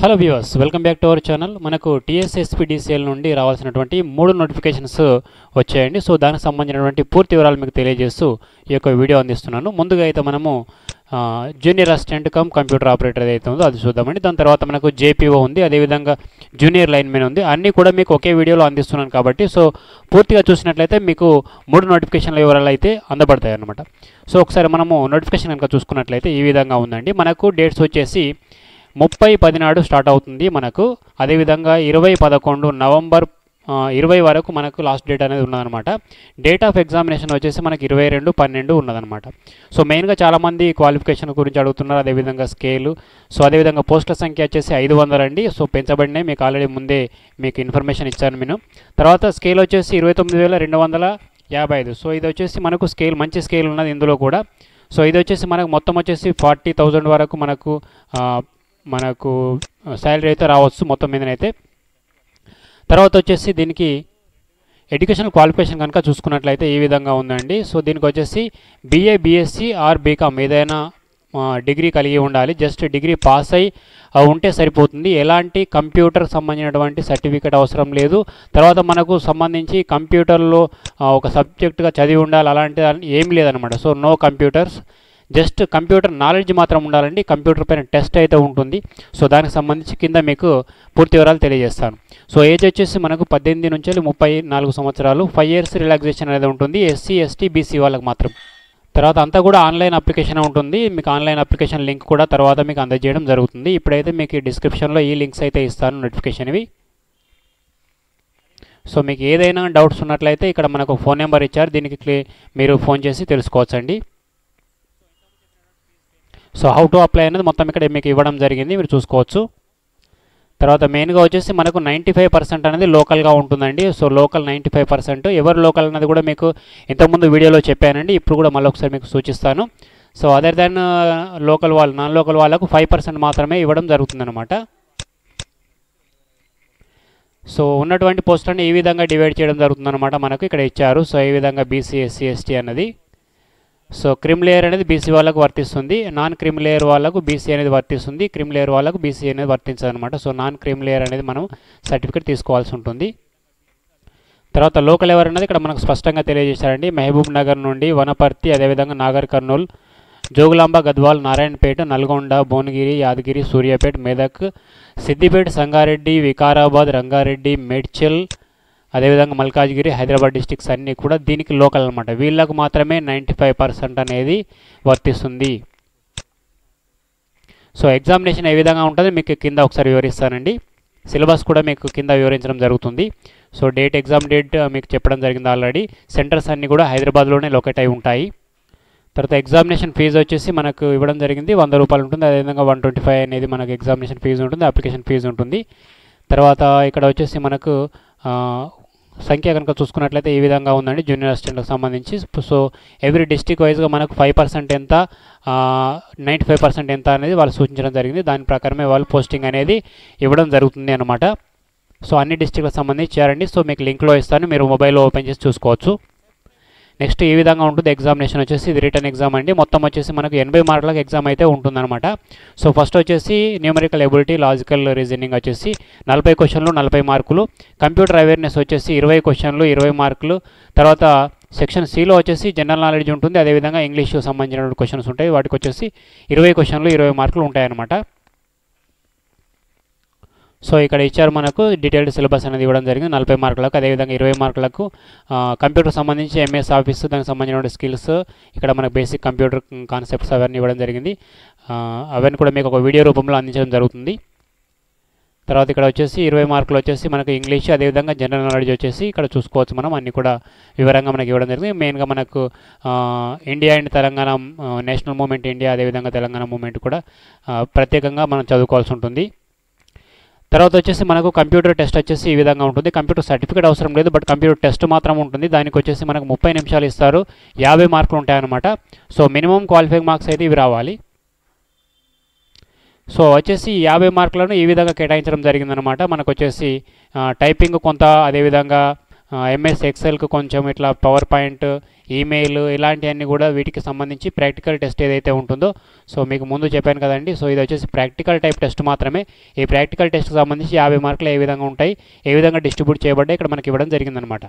hello viewers welcome back to our channel మనకు TSSPDCL నుండి రావాల్సినటువంటి మూడు నోటిఫికేషన్స్ వచ్చాయండి సో దానికి సంబంధించినటువంటి పూర్తి వివరాలు మీకు తెలియజేస్తూ ఈ యొక్క వీడియో అందిస్తున్నాను ముందుగా అయితే మనము ఆ, junior assistant cum computer operator ఏదైతే ఉందో అది చూద్దామండి దాని తర్వాత మనకు జేపీఓ ఉంది అదేవిధంగా జూనియర్ లైన్ మెన్ ఉంది అన్నీ కూడా మీకు ఒకే వీడియోలో అందిస్తున్నాను కాబట్టి సో పూర్తిగా చూసినట్లయితే మీకు మూడు నోటిఫికేషన్ల వివరాలు అయితే అందబడతాయి అన్నమాట సో ఒకసారి మనము నోటిఫికేషన్ కనుక చూసుకున్నట్లయితే ఈ విధంగా ఉందండి మనకు డేట్స్ వచ్చేసి ముప్పై పది నాడు స్టార్ట్ అవుతుంది మనకు అదేవిధంగా ఇరవై పదకొండు నవంబర్ ఆ, ఇరవై వరకు మనకు లాస్ట్ డేట్ అనేది ఉన్నదనమాట డేట్ ఆఫ్ ఎగ్జామినేషన్ వచ్చేసి మనకి ఇరవై రెండు పన్నెండు ఉన్నదనమాట సో మెయిన్గా చాలామంది క్వాలిఫికేషన్ గురించి అడుగుతున్నారు అదేవిధంగా స్కేలు సో అదేవిధంగా పోస్టుల సంఖ్య వచ్చేసి ఐదు వందలు అండి సో పెంచబడినాయి మీకు ఆల్రెడీ ముందే మీకు ఇన్ఫర్మేషన్ ఇచ్చాను నేను తర్వాత స్కేల్ వచ్చేసి ఇరవై తొమ్మిది వేల రెండు వందల యాభై ఐదు సో ఇది వచ్చేసి మనకు స్కేల్ మంచి స్కేల్ ఉన్నది ఇందులో కూడా సో ఇది వచ్చేసి మనకు మొత్తం వచ్చేసి ఫార్టీ థౌజండ్ వరకు మనకు ఆ, మనకు శాలరీ అయితే రావచ్చు మొత్తం మీదనైతే తర్వాత వచ్చేసి దీనికి ఎడ్యుకేషనల్ క్వాలిఫికేషన్ కనుక చూసుకున్నట్లయితే ఈ విధంగా ఉందండి సో దీనికి వచ్చేసి బీఏ బీఎస్సీ ఆర్ బీకామ్ ఏదైనా ఆ, డిగ్రీ కలిగి ఉండాలి జస్ట్ డిగ్రీ పాస్ అయి ఆ, ఉంటే సరిపోతుంది ఎలాంటి కంప్యూటర్ సంబంధించినటువంటి సర్టిఫికేట్ అవసరం లేదు తర్వాత మనకు సంబంధించి కంప్యూటర్లో ఆ, ఒక సబ్జెక్టుగా చదివి ఉండాలి అలాంటి ఏం లేదనమాట so no computers just computer knowledge మాత్రం ఉండాలండి కంప్యూటర్ పైన టెస్ట్ అయితే ఉంటుంది సో దానికి సంబంధించి కింద మీకు పూర్తి వివరాలు తెలియజేస్తాను సో ఏజ్ వచ్చేసి మనకు పద్దెనిమిది నుంచి ముప్పై నాలుగు సంవత్సరాలు ఫైవ్ ఇయర్స్ రిలాక్సేషన్ అనేది ఉంటుంది ఎస్సీ ఎస్టీ బీసీ వాళ్ళకి మాత్రం తర్వాత అంతా కూడా ఆన్లైన్ అప్లికేషన్ ఉంటుంది మీకు ఆన్లైన్ అప్లికేషన్ లింక్ కూడా తర్వాత మీకు అందజేయడం జరుగుతుంది ఇప్పుడైతే మీకు ఈ డిస్క్రిప్షన్లో ఈ లింక్స్ అయితే ఇస్తాను నోటిఫికేషన్ ఇవి సో మీకు ఏదైనా డౌట్స్ ఉన్నట్లయితే ఇక్కడ మనకు ఫోన్ నెంబర్ ఇచ్చారు దీనికి క్లే మీరు ఫోన్ చేసి తెలుసుకోవచ్చండి సో హౌ టు అప్లై అనేది మొత్తం ఇక్కడ మీకు ఇవ్వడం జరిగింది మీరు చూసుకోవచ్చు తర్వాత మెయిన్గా వచ్చేసి మనకు నైంటీ ఫైవ్ పర్సెంట్ అనేది లోకల్గా ఉంటుందండి so local ninety five percent ఎవరు లోకల్ అనేది కూడా మీకు ఇంతకుముందు వీడియోలో చెప్పానండి ఇప్పుడు కూడా మళ్ళీ ఒకసారి మీకు సూచిస్తాను సో అదర్ దాన్ లోకల్ వాళ్ళు నాన్ లోకల్ వాళ్ళకు ఫైవ్ పర్సెంట్ మాత్రమే ఇవ్వడం జరుగుతుందన్నమాట సో ఉన్నటువంటి పోస్టులను ఈ విధంగా డివైడ్ చేయడం జరుగుతుందన్నమాట మనకు ఇక్కడ ఇచ్చారు సో ఈ విధంగా బీసీ ఎస్సీ ఎస్టీ అన్నది సో క్రిమ్ లేయర్ అనేది బీసీ వాళ్ళకు వర్తిస్తుంది నాన్ క్రిమ్ లేయర్ వాళ్ళకు బీసీ అనేది వర్తిస్తుంది క్రిమ్ లేయర్ వాళ్ళకు బీసీ అనేది వర్తించదు అనమాట సో నాన్ క్రిమ్ లేయర్ అనేది మనం సర్టిఫికేట్ తీసుకోవాల్సి ఉంటుంది తర్వాత లోకల్ ఎవర్ అనేది ఇక్కడ మనకు స్పష్టంగా తెలియజేశారండి మహబూబ్ నగర్ నుండి వనపర్తి అదేవిధంగా నాగర్ కర్నూల్ జోగులాంబ గద్వాల్ నారాయణపేట నల్గొండ భువనగిరి యాదగిరి సూర్యాపేట మెదక్ సిద్దిపేట సంగారెడ్డి వికారాబాద్ రంగారెడ్డి మేడ్చల్ అదేవిధంగా మల్కాజ్గిరి హైదరాబాద్ డిస్టిక్స్ అన్నీ కూడా దీనికి లోకల్ అనమాట వీళ్ళకు మాత్రమే నైంటీ ఫైవ్ పర్సెంట్ అనేది వర్తిస్తుంది సో ఎగ్జామినేషన్ ఏ విధంగా ఉంటుంది మీకు కింద ఒకసారి వివరిస్తానండి సిలబస్ కూడా మీకు కింద వివరించడం జరుగుతుంది సో డేట్ ఎగ్జామ్ డేట్ మీకు చెప్పడం జరిగింది ఆల్రెడీ సెంటర్స్ అన్నీ కూడా హైదరాబాద్లోనే లొకేట్ అయి ఉంటాయి తర్వాత ఎగ్జామినేషన్ ఫీజు వచ్చేసి మనకు ఇవ్వడం జరిగింది వంద రూపాయలు ఉంటుంది అదేవిధంగా వన్ ట్వంటీ ఫైవ్ అనేది మనకు ఎగ్జామినేషన్ ఫీజు ఉంటుంది అప్లికేషన్ ఫీజు ఉంటుంది తర్వాత ఇక్కడ వచ్చేసి మనకు ఆ, సంఖ్య కనుక చూసుకున్నట్లయితే ఈ విధంగా ఉందండి జూనియర్ అసిస్టెంట్కి సంబంధించి సో ఎవ్రీ డిస్టిక్ వైజ్గా మనకు ఫైవ్ పర్సెంట్ ఎంత నైంటీ ఫైవ్ పర్సెంట్ ఎంత అనేది వాళ్ళు సూచించడం జరిగింది దాని ప్రకారమే వాళ్ళు పోస్టింగ్ అనేది ఇవ్వడం జరుగుతుంది అనమాట సో అన్ని డిస్టిక్లకు సంబంధించి చేరండి సో మీకు లింక్లో ఇస్తాను మీరు మొబైల్లో ఓపెన్ చేసి చూసుకోవచ్చు నెక్స్ట్ ఈ విధంగా ఉంటుంది ఎగ్జామినేషన్ వచ్చేసి ఇది రిటర్న్ ఎగ్జామ్ అండి మొత్తం వచ్చేసి మనకు ఎనభై మార్కులకు ఎగ్జామ్ అయితే ఉంటుందన్నమాట సో ఫస్ట్ వచ్చేసి న్యూమరికల్ ఎబిలిటీ లాజికల్ రీజనింగ్ వచ్చేసి నలభై క్వశ్చన్లు నలభై మార్కులు కంప్యూటర్ అవేర్నెస్ వచ్చేసి ఇరవై క్వశ్చన్లు ఇరవై మార్కులు తర్వాత సెక్షన్ సిలో వచ్చేసి జనరల్ నాలెడ్జ్ ఉంటుంది అదేవిధంగా ఇంగ్లీష్ సంబంధించిన క్వశ్చన్స్ ఉంటాయి వాటికి వచ్చేసి ఇరవై క్వశ్చన్లు ఇరవై మార్కులు ఉంటాయన్నమాట సో ఇక్కడ ఇచ్చారు మనకు డీటెయిల్డ్ సిలబస్ అనేది ఇవ్వడం జరిగింది నలభై మార్కులకు అదేవిధంగా ఇరవై మార్కులకు ఆ, కంప్యూటర్ సంబంధించి ఎంఎస్ ఆఫీస్ దానికి సంబంధించిన స్కిల్స్ ఇక్కడ మనకు బేసిక్ కంప్యూటర్ కాన్సెప్ట్స్ అవన్నీ ఇవ్వడం జరిగింది ఆ, అవన్నీ కూడా మీకు ఒక వీడియో రూపంలో అందించడం జరుగుతుంది తర్వాత ఇక్కడ వచ్చేసి ఇరవై మార్కులు వచ్చేసి మనకు ఇంగ్లీష్ అదేవిధంగా జనరల్ నాలెడ్జ్ వచ్చేసి ఇక్కడ చూసుకోవచ్చు మనం అన్ని కూడా వివరంగా మనకి ఇవ్వడం జరిగింది మెయిన్గా మనకు ఆ, ఇండియా అండ్ తెలంగాణ ఆ, నేషనల్ మూమెంట్ ఇండియా అదేవిధంగా తెలంగాణ మూమెంట్ కూడా ఆ, ప్రత్యేకంగా మనం చదువుకోవాల్సి ఉంటుంది తర్వాత వచ్చేసి మనకు కంప్యూటర్ టెస్ట్ వచ్చేసి ఈ విధంగా ఉంటుంది కంప్యూటర్ సర్టిఫికేట్ అవసరం లేదు బట్ కంప్యూటర్ టెస్ట్ మాత్రం ఉంటుంది దానికి వచ్చేసి మనకు ముప్పై నిమిషాలు ఇస్తారు యాభై మార్కులు ఉంటాయన్నమాట సో మినిమం క్వాలిఫైయింగ్ మార్క్స్ అయితే ఇవి రావాలి సో వచ్చేసి ఈ యాభై మార్కులను ఈ విధంగా కేటాయించడం జరిగిందనమాట మనకు వచ్చేసి ఆ, టైపింగ్ కొంత అదేవిధంగా ఎంఎస్ ఎక్సెల్కి కొంచెం ఇట్లా పవర్ పాయింట్ ఈమెయిల్ ఇలాంటివన్నీ కూడా వీటికి సంబంధించి ప్రాక్టికల్ టెస్ట్ ఏదైతే ఉంటుందో సో మీకు ముందు చెప్పాను కదండి సో ఇది వచ్చేసి ప్రాక్టికల్ టైప్ టెస్ట్ మాత్రమే ఈ ప్రాక్టికల్ టెస్ట్కి సంబంధించి యాభై మార్కులు ఏ విధంగా ఉంటాయి ఏ విధంగా డిస్ట్రిబ్యూట్ చేయబడ్డాయి ఇక్కడ మనకి ఇవ్వడం జరిగిందనమాట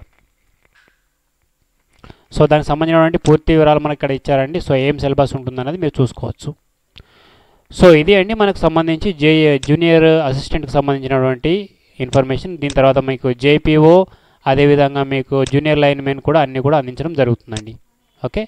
సో దానికి సంబంధించినటువంటి పూర్తి వివరాలు మనకి ఇక్కడ ఇచ్చారండి సో ఏం సిలబస్ ఉంటుందన్నది మీరు చూసుకోవచ్చు సో ఇది అండి మనకు సంబంధించి జే జూనియర్ అసిస్టెంట్కి సంబంధించినటువంటి ఇన్ఫర్మేషన్ దీని తర్వాత మీకు జేపీఓ అదేవిధంగా మీకు జూనియర్ లైన్ మెన్ కూడా అన్నీ కూడా అందించడం జరుగుతుందండి okay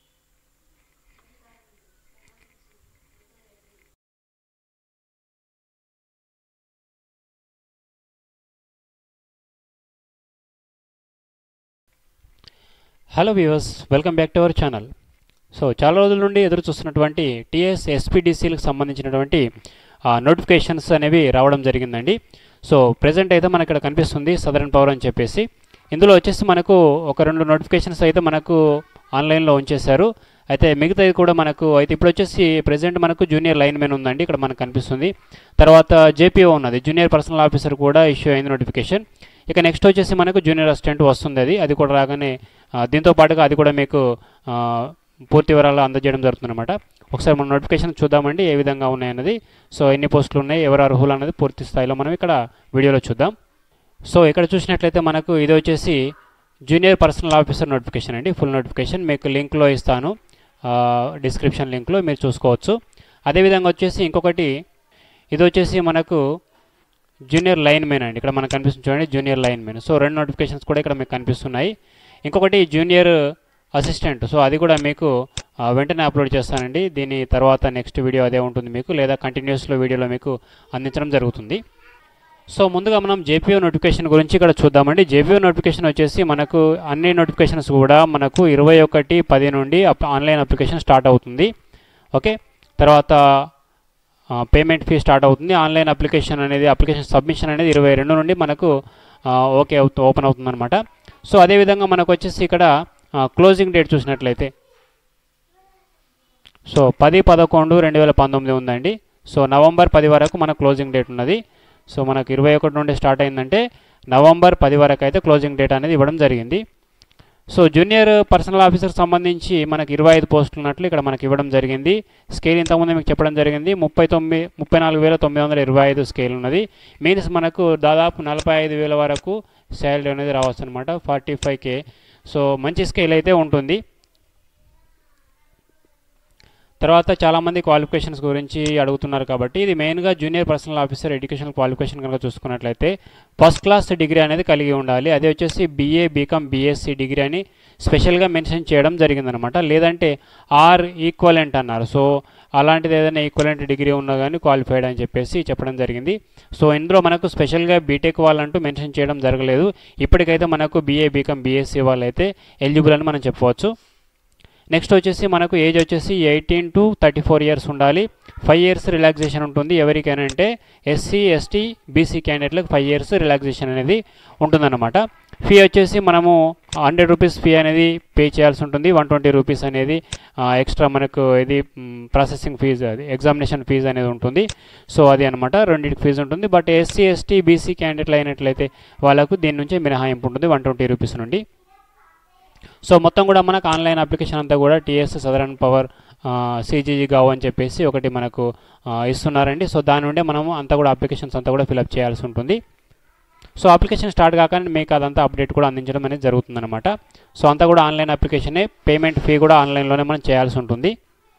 hello viewers welcome back to our channel so చాలా రోజుల నుండి ఎదురు చూస్తున్నటువంటి టీఎస్ ఎస్పీడీసీలకు సంబంధించినటువంటి నోటిఫికేషన్స్ అనేవి రావడం జరిగిందండి సో ప్రజెంట్ అయితే మనకి ఇక్కడ కనిపిస్తుంది సదరన్ పవర్ అని చెప్పేసి ఇందులో వచ్చేసి మనకు ఒక రెండు నోటిఫికేషన్స్ అయితే మనకు ఆన్లైన్లో ఉంచేశారు అయితే మిగతాది కూడా మనకు అయితే ఇప్పుడు వచ్చేసి ప్రజెంట్ మనకు జూనియర్ లైన్ మెన్ ఉందండి ఇక్కడ మనకు కనిపిస్తుంది తర్వాత జేపీఓ ఉన్నది జూనియర్ పర్సనల్ ఆఫీసర్ కూడా ఇష్యూ అయింది నోటిఫికేషన్ ఇక నెక్స్ట్ వచ్చేసి మనకు జూనియర్ అసిస్టెంట్ వస్తుంది అది అది కూడా రాగానే ఆ, దీంతో పాటుగా అది కూడా మీకు ఆ, పూర్తి వివరాలు అందజేయడం జరుగుతుంది అనమాట ఒకసారి మన నోటిఫికేషన్ చూద్దామండి ఏ విధంగా ఉన్నాయన్నది సో ఎన్ని పోస్టులు ఉన్నాయి ఎవరు అర్హులు అన్నది పూర్తి స్థాయిలో మనం ఇక్కడ వీడియోలో చూద్దాం సో ఇక్కడ చూసినట్లయితే మనకు ఇది వచ్చేసి జూనియర్ పర్సనల్ ఆఫీసర్ నోటిఫికేషన్ అండి ఫుల్ నోటిఫికేషన్ మీకు లింక్లో ఇస్తాను డిస్క్రిప్షన్ లింక్లో మీరు చూసుకోవచ్చు అదేవిధంగా వచ్చేసి ఇంకొకటి ఇది వచ్చేసి మనకు జూనియర్ లైన్ మెన్ అండి ఇక్కడ మనకు కనిపిస్తుంది చూడండి జూనియర్ లైన్ మెన్ సో రెండు నోటిఫికేషన్స్ కూడా ఇక్కడ మీకు కనిపిస్తున్నాయి ఇంకొకటి జూనియర్ అసిస్టెంట్ సో అది కూడా మీకు ఆ, వెంటనే అప్లోడ్ చేస్తానండి దీని తర్వాత నెక్స్ట్ వీడియో అదే ఉంటుంది మీకు లేదా కంటిన్యూస్లో వీడియోలో మీకు అందించడం జరుగుతుంది సో ముందుగా మనం జేపీఓ నోటిఫికేషన్ గురించి ఇక్కడ చూద్దామండి జేపీఓ నోటిఫికేషన్ వచ్చేసి మనకు అన్ని నోటిఫికేషన్స్ కూడా మనకు ఇరవై ఒకటి పది నుండి అప్- ఆన్లైన్ అప్లికేషన్ స్టార్ట్ అవుతుంది ఓకే తర్వాత ఆ, పేమెంట్ ఫీ స్టార్ట్ అవుతుంది ఆన్లైన్ అప్లికేషన్ అనేది అప్లికేషన్ సబ్మిషన్ అనేది ఇరవై రెండు నుండి మనకు ఆ, ఓకే అవుతూ ఓపెన్ అవుతుంది అనమాట సో అదేవిధంగా మనకు వచ్చేసి ఇక్కడ ఆ, క్లోజింగ్ డేట్ చూసినట్లయితే సో పది పదకొండు రెండు వేల పంతొమ్మిది ఉందండి సో నవంబర్ పది వరకు మన క్లోజింగ్ డేట్ ఉన్నది సో మనకు ఇరవై ఒకటి నుండి స్టార్ట్ అయిందంటే నవంబర్ పది వరకు అయితే క్లోజింగ్ డేట్ అనేది ఇవ్వడం జరిగింది సో జూనియర్ పర్సనల్ ఆఫీసర్ సంబంధించి మనకి ఇరవై ఐదు పోస్టులు ఉన్నట్లు ఇక్కడ మనకి ఇవ్వడం జరిగింది స్కేల్ ఇంతకుముందు మీకు చెప్పడం జరిగింది ముప్పై తొమ్మిది ముప్పై నాలుగు వేల తొమ్మిది వందల ఇరవై ఐదు స్కేల్ ఉన్నది మీన్స్ మనకు దాదాపు నలభై ఐదు వేల వరకు శాలరీ అనేది రావచ్చు అనమాట ఫార్టీ ఫైవ్ కే సో మంచి స్కేల్ అయితే ఉంటుంది తర్వాత చాలామంది క్వాలిఫికేషన్స్ గురించి అడుగుతున్నారు కాబట్టి ఇది మెయిన్గా junior personnel officer education qualification కనుక చూసుకున్నట్లయితే ఫస్ట్ క్లాస్ డిగ్రీ అనేది కలిగి ఉండాలి అదే వచ్చేసి బీఏ బీకామ్ బీఎస్సీ డిగ్రీ అని స్పెషల్గా మెన్షన్ చేయడం జరిగిందనమాట లేదంటే ఆర్ ఈక్వలెంట్ అన్నారు సో అలాంటిది ఏదైనా ఈక్వలెంట్ డిగ్రీ ఉన్నా కానీ క్వాలిఫైడ్ అని చెప్పేసి చెప్పడం జరిగింది సో ఇందులో మనకు స్పెషల్గా బీటెక్ వాళ్ళంటూ మెన్షన్ చేయడం జరగలేదు ఇప్పటికైతే మనకు బీఏ బీకామ్ బీఎస్సీ వాళ్ళైతే ఎలిజిబుల్ అని మనం చెప్పవచ్చు నెక్స్ట్ వచ్చేసి మనకు ఏజ్ వచ్చేసి eighteen to thirty four years ఉండాలి ఫైవ్ ఇయర్స్ రిలాక్సేషన్ ఉంటుంది ఎవరికైనా అంటే ఎస్సీ ఎస్టీ బీసీ క్యాండిడేట్లకు ఫైవ్ ఇయర్స్ రిలాక్సేషన్ అనేది ఉంటుందన్నమాట ఫీ వచ్చేసి మనము హండ్రెడ్ రూపీస్ ఫీ అనేది పే చేయాల్సి ఉంటుంది వన్ ట్వంటీ రూపీస్ అనేది ఎక్స్ట్రా మనకు ఇది ప్రాసెసింగ్ ఫీజు అది ఎగ్జామినేషన్ ఫీజు అనేది ఉంటుంది సో అది అనమాట రెండింటికి ఫీజు ఉంటుంది బట్ ఎస్సీ ఎస్టీ బీసీ క్యాండిడేట్లు అయినట్లయితే వాళ్ళకు దీని నుంచి మినహాయింపు ఉంటుంది వన్ ట్వంటీ రూపీస్ నుండి సో మొత్తం కూడా మనకు ఆన్లైన్ అప్లికేషన్ అంతా కూడా TS southern power CGG gov అని చెప్పేసి ఒకటి మనకు ఆ, ఇస్తున్నారండి సో దాని నుండే మనము అంతా కూడా అప్లికేషన్స్ అంతా కూడా ఫిలప్ చేయాల్సి ఉంటుంది సో అప్లికేషన్ స్టార్ట్ కాగానే మీకు అదంతా అప్డేట్ కూడా అందించడం అనేది జరుగుతుందన్నమాట సో అంతా కూడా ఆన్లైన్ అప్లికేషనే పేమెంట్ ఫీ కూడా ఆన్లైన్లోనే మనం చేయాల్సి ఉంటుంది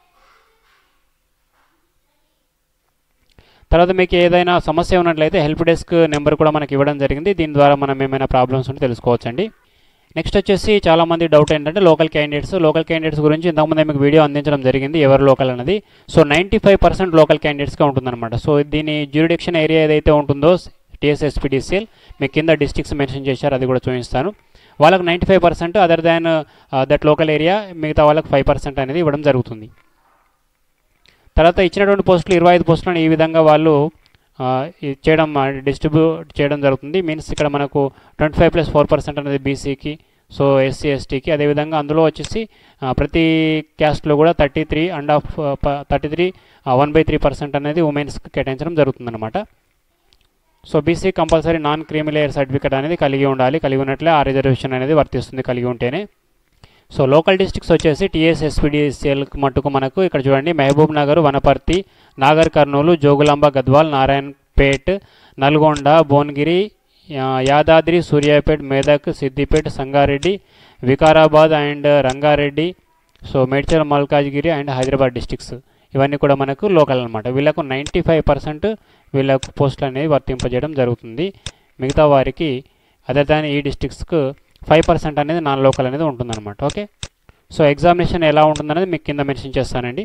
తర్వాత మీకు ఏదైనా సమస్య ఉన్నట్లయితే హెల్ప్ డెస్క్ నెంబర్ కూడా మనకి ఇవ్వడం జరిగింది దీని ద్వారా మనం ఏమైనా ప్రాబ్లమ్స్ ఉంటే తెలుసుకోవచ్చండి నెక్స్ట్ వచ్చేసి చాలా మంది డౌట్ ఏంటంటే లోకల్ క్యాండిడేట్స్ లోకల్ క్యాండిడేట్స్ గురించి ఇంతకుముందు మీకు వీడియో అందించడం జరిగింది ఎవరు లోకల్ అనేది so ninety five percent local క్యాండిడేట్స్గా ఉంటుందన్నమాట సో దీని జ్యూరిడిక్షన్ ఏరియా ఏదైతే ఉంటుందో టీఎస్ఎస్పీడీసీఎల్ మీకు కింద డిస్ట్రిక్ట్స్ మెన్షన్ చేశారు అది కూడా చూపిస్తాను వాళ్ళకి ninety five percent other than that local area మిగతా వాళ్ళకి ఫైవ్ పర్సెంట్ అనేది ఇవ్వడం జరుగుతుంది తర్వాత ఇచ్చినటువంటి పోస్టులు ఇరవై ఐదు పోస్టులను ఈ విధంగా వాళ్ళు ఆ, ఇది చేయడం డిస్ట్రిబ్యూట్ చేయడం జరుగుతుంది మీన్స్ ఇక్కడ మనకు twenty five plus four percent అనేది బీసీకి సో ఎస్సీ ఎస్టీకి అదేవిధంగా అందులో వచ్చేసి ఆ, ప్రతి క్యాస్ట్లో కూడా thirty three and half thirty three one by three percent అనేది ఉమెన్స్కి కేటాయించడం జరుగుతుందన్నమాట so BC compulsory non creamy layer certificate అనేది కలిగి ఉండాలి కలిగి ఉన్నట్లే ఆ రిజర్వేషన్ అనేది వర్తిస్తుంది కలిగి ఉంటేనే సో లోకల్ డిస్ట్రిక్ట్స్ వచ్చేసి టీఎస్ ఎస్పీడీసీఎల్ మట్టుకు మనకు ఇక్కడ చూడండి మహబూబ్ నగర్ వనపర్తి నాగర్ కర్నూలు జోగులాంబ గద్వాల్ నారాయణపేట్ నల్గొండ భువనగిరి యా- Yadadri Suryapet Medak Siddipet Sangareddy Vikarabad and Rangareddy so Medchal Malkajgiri and Hyderabad districts ఇవన్నీ కూడా మనకు లోకల్ అనమాట వీళ్ళకు నైంటీ ఫైవ్ పర్సెంట్ వీళ్ళకు పోస్టులు అనేవి వర్తింపజేయడం జరుగుతుంది మిగతా వారికి అదర్ దాన్ ఈ డిస్ట్రిక్ట్స్కు ఫైవ్ పర్సెంట్ అనేది నాన్ లోకల్ అనేది ఉంటుందన్నమాట ఓకే సో ఎగ్జామినేషన్ ఎలా ఉంటుందనేది మీకు కింద మెన్షన్ చేస్తానండి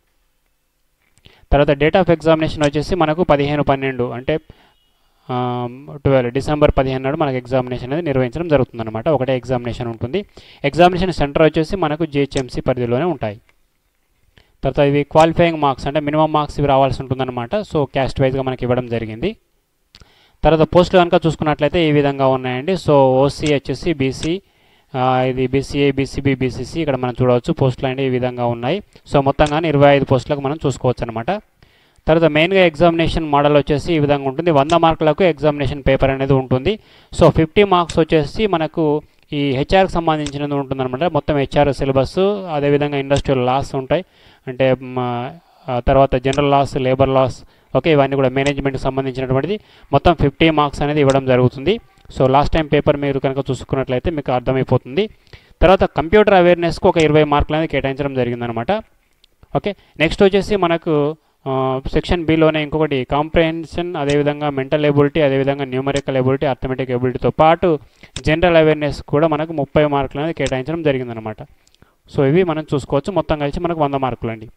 తర్వాత డేట్ ఆఫ్ ఎగ్జామినేషన్ వచ్చేసి మనకు పదిహేను పన్నెండు అంటే ట్వెల్వ్ డిసెంబర్ పదిహేను నాడు మనకు ఎగ్జామినేషన్ అనేది నిర్వహించడం జరుగుతుందన్నమాట ఒకటే ఎగ్జామినేషన్ ఉంటుంది ఎగ్జామినేషన్ సెంటర్ వచ్చేసి మనకు జిహెచ్ఎంసీ పరిధిలోనే ఉంటాయి తర్వాత ఇవి క్వాలిఫైయింగ్ మార్క్స్ అంటే మినిమం మార్క్స్ ఇవి రావాల్సి ఉంటుందన్నమాట సో క్యాస్ట్ వైజ్గా మనకి ఇవ్వడం జరిగింది తర్వాత పోస్టులు కనుక చూసుకున్నట్లయితే ఈ విధంగా ఉన్నాయండి సో ఓసీ వచ్చేసి బీసీ ఇది బీసీఏ బీసీబీ బీసీసీ ఇక్కడ మనం చూడవచ్చు పోస్టులు అనేవి ఈ విధంగా ఉన్నాయి సో మొత్తంగానే ఇరవై ఐదు పోస్టులకు మనం చూసుకోవచ్చు అనమాట తర్వాత మెయిన్గా ఎగ్జామినేషన్ మోడల్ వచ్చేసి ఈ విధంగా ఉంటుంది వంద మార్కులకు ఎగ్జామినేషన్ పేపర్ అనేది ఉంటుంది సో ఫిఫ్టీ మార్క్స్ వచ్చేసి మనకు ఈ హెచ్ఆర్కి సంబంధించినది ఉంటుందన్నమాట మొత్తం హెచ్ఆర్ సిలబస్ అదేవిధంగా ఇండస్ట్రియల్ లాస్ ఉంటాయి అంటే మ, ఆ తర్వాత general laws labour laws okay ఇవన్నీ కూడా మేనేజ్మెంట్కి సంబంధించినటువంటిది మొత్తం ఫిఫ్టీ మార్క్స్ అనేది ఇవ్వడం జరుగుతుంది సో లాస్ట్ టైం పేపర్ మీరు కనుక చూసుకున్నట్లయితే మీకు అర్థమైపోతుంది తర్వాత కంప్యూటర్ అవేర్నెస్కి ఒక ఇరవై మార్కులు అనేది కేటాయించడం జరిగిందనమాట ఓకే నెక్స్ట్ వచ్చేసి మనకు సెక్షన్ బిలోనే ఇంకొకటి కాంప్రహెన్షన్ అదేవిధంగా మెంటల్ ఎబిలిటీ అదేవిధంగా న్యూమరికల్ ఎబిలిటీ అర్థమెటిక్ ఎబిలిటీతో పాటు జనరల్ అవేర్నెస్ కూడా మనకు ముప్పై మార్కులు అనేది కేటాయించడం జరిగిందనమాట సో ఇవి మనం చూసుకోవచ్చు మొత్తం కలిసి మనకు వంద మార్కులు అండి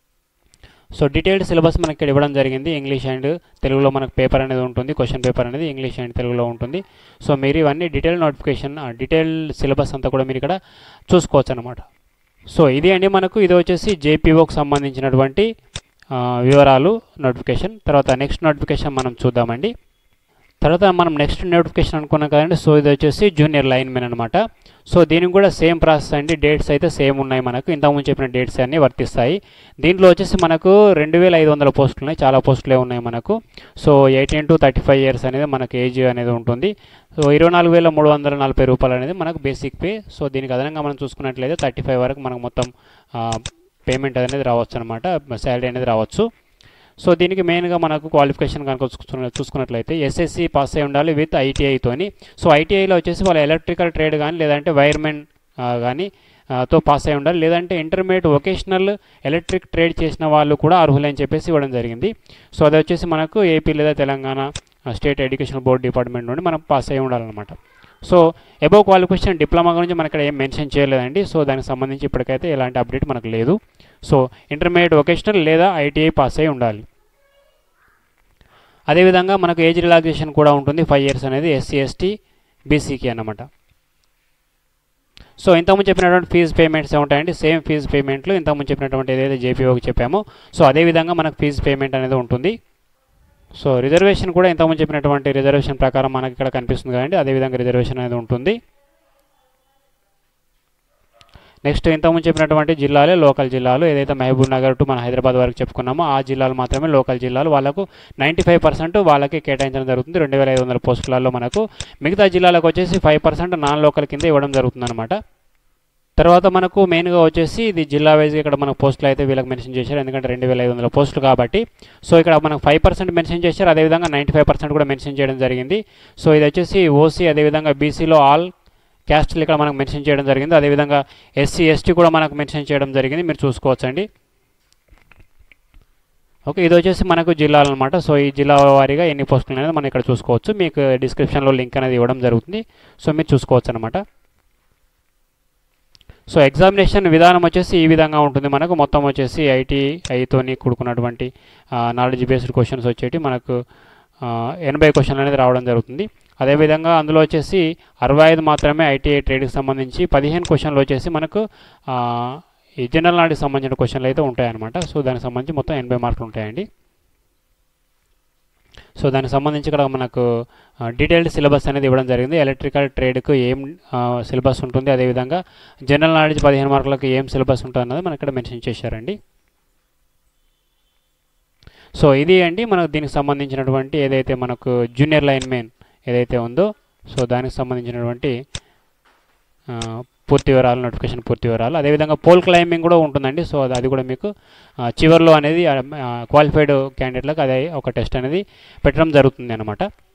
సో డీటెయిల్డ్ సిలబస్ మనకి ఇక్కడ ఇవ్వడం జరిగింది ఇంగ్లీష్ అండ్ తెలుగులో మనకు పేపర్ అనేది ఉంటుంది క్వశ్చన్ పేపర్ అనేది ఇంగ్లీష్ అండ్ తెలుగులో ఉంటుంది సో మీరు ఇవన్నీ డీటెయిల్ నోటిఫికేషన్ డీటెయిల్ సిలబస్ అంతా కూడా మీరు ఇక్కడ చూసుకోవచ్చు అనమాట సో ఇది అండి మనకు ఇది వచ్చేసి జేపీఓకి సంబంధించినటువంటి ఆ, వివరాలు నోటిఫికేషన్ తర్వాత నెక్స్ట్ నోటిఫికేషన్ మనం చూద్దామండి తర్వాత మనం నెక్స్ట్ నోటిఫికేషన్ అనుకున్నాం కదండి సో ఇది వచ్చేసి జూనియర్ లైన్ మెన్ అనమాట సో దీనికి కూడా సేమ్ ప్రాసెస్ అండి డేట్స్ అయితే సేమ్ ఉన్నాయి మనకు ఇంతకుముందు చెప్పిన డేట్స్ అన్నీ వర్తిస్తాయి దీంట్లో వచ్చేసి మనకు రెండు వేల ఐదు వందల పోస్టులు ఉన్నాయి చాలా పోస్టులే ఉన్నాయి మనకు so eighteen to thirty five years అనేది మనకు ఏజ్ అనేది ఉంటుంది సో ఇరవై నాలుగు వేల మూడు వందల నలభై రూపాయలు అనేది మనకు బేసిక్ పే సో దీనికి అదనంగా మనం చూసుకున్నట్లయితే థర్టీ ఫైవ్ వరకు మనకు మొత్తం పేమెంట్ అనేది రావచ్చు అనమాట శాలరీ అనేది రావచ్చు సో దీనికి మెయిన్గా మనకు క్వాలిఫికేషన్ కనుక చూసుకున్న- చూసుకున్నట్లయితే ఎస్ఎస్సి పాస్ అయి ఉండాలి విత్ ఐటీఐతోని సో ఐటీఐలో వచ్చేసి వాళ్ళ ఎలక్ట్రికల్ ట్రేడ్ కానీ లేదంటే వైర్మెన్ కానీ తో పాస్ అయి ఉండాలి లేదంటే ఇంటర్మీడియట్ వొకేషనల్ ఎలక్ట్రిక్ ట్రేడ్ చేసిన వాళ్ళు కూడా అర్హులని చెప్పేసి ఇవ్వడం జరిగింది సో అది వచ్చేసి మనకు ఏపీ లేదా Telangana state education board department నుండి మనం పాస్ అయి ఉండాలన్నమాట సో అబౌవ్ క్వాలిఫికేషన్ డిప్లొమా గురించి మనకి ఇక్కడ ఏం మెన్షన్ చేయలేదండి సో దానికి సంబంధించి ఇప్పటికైతే ఎలాంటి అప్డేట్ మనకు లేదు సో ఇంటర్మీడియట్ వొకేషనల్ లేదా ఐటీఐ పాస్ అయి ఉండాలి అదేవిధంగా మనకు ఏజ్ రిలాక్సేషన్ కూడా ఉంటుంది ఫైవ్ ఇయర్స్ అనేది ఎస్సీ ఎస్టీ బీసీకి అన్నమాట సో ఇంతకుముందు చెప్పినటువంటి ఫీజు పేమెంట్స్ ఉంటాయండి సేమ్ ఫీజు పేమెంట్లు ఇంతకుముందు చెప్పినటువంటి ఏదైతే జేపీఓకి చెప్పామో సో అదేవిధంగా మనకు ఫీజు పేమెంట్ అనేది ఉంటుంది సో రిజర్వేషన్ కూడా ఇంతకుముందు చెప్పినటువంటి రిజర్వేషన్ ప్రకారం మనకి ఇక్కడ కనిపిస్తుంది కదండి అదేవిధంగా రిజర్వేషన్ అనేది ఉంటుంది నెక్స్ట్ ఇంతకుముందు చెప్పినటువంటి జిల్లాలే లోకల్ జిల్లాలు ఏదైతే మహబూబ్ నగర్ టు మన హైదరాబాద్ వరకు చెప్పుకున్నామో ఆ జిల్లాలు మాత్రమే లోకల్ జిల్లాలు వాళ్ళకు నైంటీ ఫైవ్ పర్సెంట్ వాళ్ళకి కేటాయించడం జరుగుతుంది రెండు వేల ఐదు వందల పోస్టులలో మనకు మిగతా జిల్లాలకు వచ్చేసి ఫైవ్ పర్సెంట్ నాన్ లోకల్ కింద ఇవ్వడం జరుగుతుంది అనమాట తర్వాత మనకు మెయిన్గా వచ్చేసి ఇది జిల్లా వైజ్ ఇక్కడ మనకు పోస్టులు అయితే వీళ్ళకి మెన్షన్ చేశారు ఎందుకంటే రెండు వేల ఐదు వందల పోస్టులు కాబట్టి సో ఇక్కడ మనకు ఫైవ్ పర్సెంట్ మెన్షన్ చేశారు అదేవిధంగా నైంటీ ఫైవ్ పర్సెంట్ కూడా మెన్షన్ చేయడం జరిగింది సో ఇది వచ్చేసి ఓసీ అదేవిధంగా బీసీలో ఆల్ క్యాస్ట్లు ఇక్కడ మనకు మెన్షన్ చేయడం జరిగింది అదేవిధంగా ఎస్సీ ఎస్టీ కూడా మనకు మెన్షన్ చేయడం జరిగింది మీరు చూసుకోవచ్చండి ఓకే ఇది వచ్చేసి మనకు జిల్లాలు అనమాట సో ఈ జిల్లా వారీగా ఎన్ని పోస్టులు అనేది మనం ఇక్కడ చూసుకోవచ్చు మీకు డిస్క్రిప్షన్లో లింక్ అనేది ఇవ్వడం జరుగుతుంది సో మీరు చూసుకోవచ్చు అనమాట సో ఎగ్జామినేషన్ విధానం వచ్చేసి ఈ విధంగా ఉంటుంది మనకు మొత్తం వచ్చేసి ఐటీఐతోని కూడుకున్నటువంటి నాలెడ్జ్ బేస్డ్ క్వశ్చన్స్ వచ్చేటి మనకు ఆ, ఎనభై క్వశ్చన్లు అనేది రావడం జరుగుతుంది అదేవిధంగా అందులో వచ్చేసి అరవై ఐదు మాత్రమే ఐటీఐ ట్రేడ్కి సంబంధించి పదిహేను క్వశ్చన్లు వచ్చేసి మనకు ఆ, ఈ జనరల్ నాలెడ్జ్కి సంబంధించిన క్వశ్చన్లు అయితే ఉంటాయన్నమాట సో దానికి సంబంధించి మొత్తం ఎనభై మార్కులు ఉంటాయండి సో దానికి సంబంధించి ఇక్కడ మనకు డీటెయిల్డ్ సిలబస్ అనేది ఇవ్వడం జరిగింది ఎలక్ట్రికల్ ట్రేడ్కు ఏం సిలబస్ ఉంటుంది అదేవిధంగా జనరల్ నాలెడ్జ్ పదిహేను మార్కులకు ఏం సిలబస్ ఉంటుంది అన్నది మనకి ఇక్కడ మెన్షన్ చేశారండి సో ఇది అండి మనకు దీనికి సంబంధించినటువంటి ఏదైతే మనకు జూనియర్ లైన్ మెయిన్ ఏదైతే ఉందో సో దానికి సంబంధించినటువంటి ఆ, పూర్తి వివరాలు నోటిఫికేషన్ పూర్తి వివరాలు అదేవిధంగా పోల్ క్లైంబింగ్ కూడా ఉంటుందండి సో అది- అది కూడా మీకు ఆ, చివర్లో అనేది క్వాలిఫైడ్ క్యాండిడేట్లకు అదే ఒక టెస్ట్ అనేది పెట్టడం జరుగుతుంది అనమాట